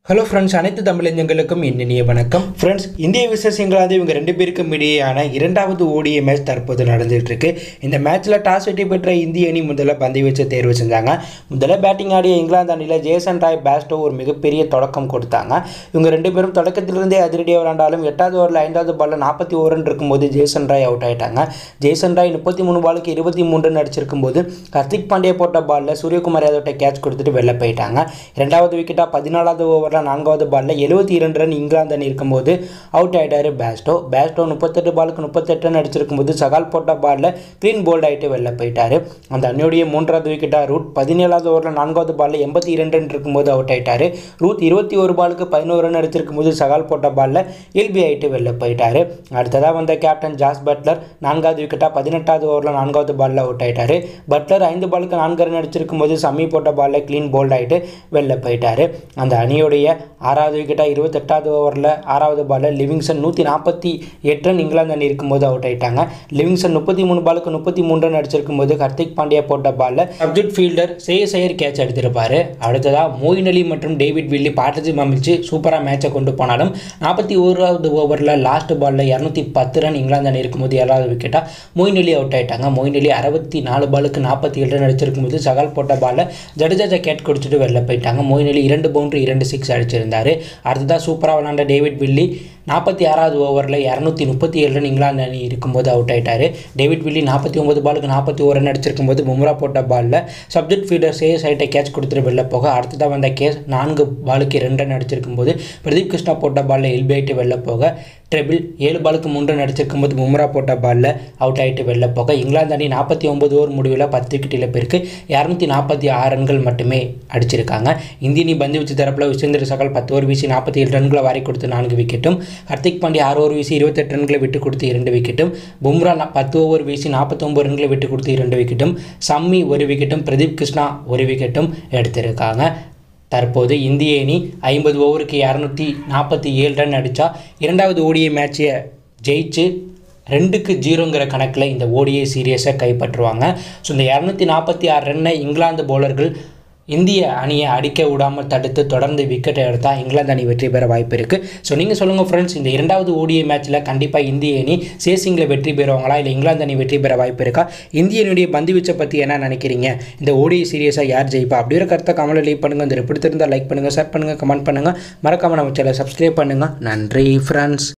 hello friends அனைத்து தமிழஞ்சங்களுக்கும் இனிய வணக்கம் ஃப்ரெண்ட்ஸ் இந்திய விசஸ் இங்கிலாந்து இவங்க ரெண்டு பேருக்கும் இடையேயான இரண்டாவது ஓடிய மேட்ச் தற்போது நடந்துட்டு இருக்கு இந்த மேட்ச்சில் டாஸ் வெற்றி பெற்ற இந்திய அணி முதல்ல பந்து வச்சு தேர்வு செஞ்சாங்க முதல்ல பேட்டிங் ஆடிய இங்கிலாந்து அணியில் ஜேசன் ராய் பேஸ்டோ ஒரு மிகப்பெரிய தொடக்கம் கொடுத்தாங்க இவங்க ரெண்டு பேரும் தொடக்கத்திலிருந்தே அதிரடியாக விளையாண்டாலும் எட்டாவது ஓவரில் ஐந்தாவது பாலில் நாற்பத்தி ஓவர்னு இருக்கும்போது ஜேசன் ராய் அவுட் ஆயிட்டாங்க ஜேசன் ராய் முப்பத்தி மூணு பாலுக்கு இருபத்தி மூன்றுன்னு அடிச்சிருக்கும் போது ஹர்திக் பாண்டியா போட்ட பாலில் சூரியகுமார் யாதவ்ட்ட கேட்ச் கொடுத்துட்டு வெளில போயிட்டாங்க ரெண்டாவது விக்கெட்டாக பதினாலாவது ஓவரில் நான்காவது பாலில் எழுபத்தி இரண்டு ரன் இங்கிலாந்து அணி இருக்கும்போது அவுட் ஆயிட்டாரு பேஸ்டோ பேஸ்டோ முப்பத்தெட்டு பாலுக்கு முப்பத்தெட்டு ரன் அடிச்சிருக்கும் போது சகால் போட்ட பாலில் க்ளீன் போல்ட் ஆகிட்டு வெளில போயிட்டாரு அந்த அணியுடைய மூன்றாவது விக்கெட்டாக ரூட் பதினேழாவது ஓவரில் நான்காவது பாலில் எண்பத்தி இரண்டு ரன் இருக்கும்போது அவுட் ஆயிட்டாரு ரூத் இருபத்தி ஒரு பாலுக்கு பதினோரு ரன் அடிச்சிருக்கும் போது சகால் போட்ட பாலில் எல்பி ஆகிட்டு வெளில போயிட்டாரு அடுத்ததாக வந்த கேப்டன் ஜாஸ் பட்லர் நான்காவது விக்கெட்டாக பதினெட்டாவது ஓவரில் நான்காவது பாலில் அவுட் ஆயிட்டாரு பட்லர் ஐந்து பாலுக்கு நான்கு ரன் அடிச்சிருக்கும் போது சமி போட்ட பாலில் க்ளீன் போல்ட் ஆகிட்டு வெளில போயிட்டாரு அந்த அணியுடைய ஆறாவது விக்கெட்டாக இருபத்தெட்டாவது ஓவரில் ஆறாவது பாலில் லிவிங்சன் நூற்றி நாற்பத்தி எட்டு ரன் இங்கிலாந்து அணி இருக்கும்போது அவுட் ஆயிட்டாங்க லிவிங்சன் முப்பத்தி மூணு பாலுக்கு முப்பத்தி மூணு ரன் அடிச்சிருக்கும் போது ஹர்திக் பாண்டியா போட்ட பாலில் சப்ஜெக்ட் ஃபீல்டர் சேயசையர் கேட்ச் எடுத்திருப்பாரு அடுத்ததாக மோயின் அலி மற்றும் டேவிட் வில்லி பார்ட்னர்ஷிப் அமைச்சு சூப்பராக மேட்சை கொண்டு போனாலும் நாற்பத்தி ஓராவது ஓவரில் லாஸ்ட் பாலில் இரநூத்தி பத்து ரன் இங்கிலாந்து அணி இருக்கும்போது ஏழாவது விக்கெட்டாக மோயின் அலி அவுட் ஆயிட்டாங்க மோயின் அலி அறுபத்தி நாலு பாலுக்கு நாற்பத்தி ஏழு ரன் அடிச்சிருக்கும் போது சகால் போட்ட பாலில் ஜடேஜா கேட் குடிச்சிட்டு வெளில போயிட்டாங்க மோயின் அலி இரண்டு பவுண்டரி இரண்டு சிக்ஸ் அடிச்சிருந்தாரு அடுத்ததாக சூப்பராக விளாண்ட டேவிட் வில்லி நாற்பத்தி ஆறாவது ஓவரில் இரநூத்தி முப்பத்தி ஏழு ரன் இங்கிலாந்து அணி இருக்கும்போது அவுட் ஆயிட்டாரு டேவிட் வில்லி நாற்பத்தி ஒன்பது பாலுக்கு நாற்பத்தி ஒரு ரன் அடிச்சிருக்கும் போது பும்ரா போட்ட பாலில் சப்ஜெக்ட் ஃபீல்டர் சேஸ் ஆகிட்ட கேட்ச் கொடுத்துட்டு வெளில போக அடுத்ததாக வந்த கேஸ் நான்கு பாலுக்கு ரெண்டு ரன் அடிச்சிருக்கும் போது பிரதீப் கிருஷ்ணா போட்ட பாலில் எல்பி ஆகிட்டு வெளில போக ட்ரெபிள் ஏழு பாலுக்கு மூன்று ரன் அடிச்சிருக்கும் போது பும்ரா போட்ட பாலில் அவுட் ஆகிட்டு வெளில போக இங்கிலாந்து அணி நாற்பத்தி ஒன்பது ஓவர் முடிவில் பத்து விக்கெட் இழப்பிற்கு இரநூத்தி நாற்பத்தி ஆறு ரன்கள் மட்டுமே அடிச்சிருக்காங்க இந்திய அணி பந்து வச்சு தரப்பில் விசேந்திர சகல் பத்து ஓவர் வீசி நாற்பத்தி ஏழு ரன்களை வாரி கொடுத்து நான்கு விக்கெட்டும் ஹர்திக் பாண்டியா ஆறு ஓவர் வீசி இருபத்தெட்டு ரன்களை விட்டு கொடுத்து இரண்டு விக்கெட்டும் பும்ரா நா- பத்து ஓவர் வீசி நாற்பத்தொம்பது ரன்களை விட்டு கொடுத்து இரண்டு விக்கெட்டும் சம்மி ஒரு விக்கெட்டும் பிரதீப் கிருஷ்ணா ஒரு விக்கெட்டும் எடுத்திருக்காங்க தற்போது இந்திய அணி ஐம்பது ஓவருக்கு இரநூத்தி நாற்பத்தி ஏழு ரன் அடித்தா இரண்டாவது ஓடிஐ மேட்சை ஜெயிச்சு ரெண்டுக்கு ஜீரோங்கிற கணக்கில் இந்த ஓடிஐ சீரியஸை கைப்பற்றுவாங்க ஸோ இந்த இரநூத்தி நாற்பத்தி ஆறு ரன்னை இங்கிலாந்து பவுலர்கள் இந்திய அணியை அடிக்க விடாமல் தடுத்து தொடர்ந்து விக்கெட்டை எடுத்தால் இங்கிலாந்து அணி வெற்றி பெற வாய்ப்பு இருக்குது ஸோ நீங்கள் சொல்லுங்கள் ஃப்ரெண்ட்ஸ் இந்த இரண்டாவது ஓடிஐ மேட்ச்சில் கண்டிப்பாக இந்திய அணி சேசிங்கில் வெற்றி பெறுவாங்களா இல்லை இங்கிலாந்து அணி வெற்றி பெற வாய்ப்பு இருக்கா இந்திய அணியுடைய பந்து வீச்சை பற்றி என்ன நினைக்கிறீங்க இந்த ஓடிஐ சீரியஸாக யார் ஜெயிப்பா அப்படி ஒரு கருத்தை கமெண்ட்டில் லீவ் பண்ணுங்கள் இந்த பிடித்திருந்தால் லைக் பண்ணுங்கள் ஷேர் பண்ணுங்கள் கமெண்ட் பண்ணுங்கள் மறக்காமல் நம்ம சேனலை சப்ஸ்கிரைப் பண்ணுங்கள் நன்றி ஃப்ரெண்ட்ஸ்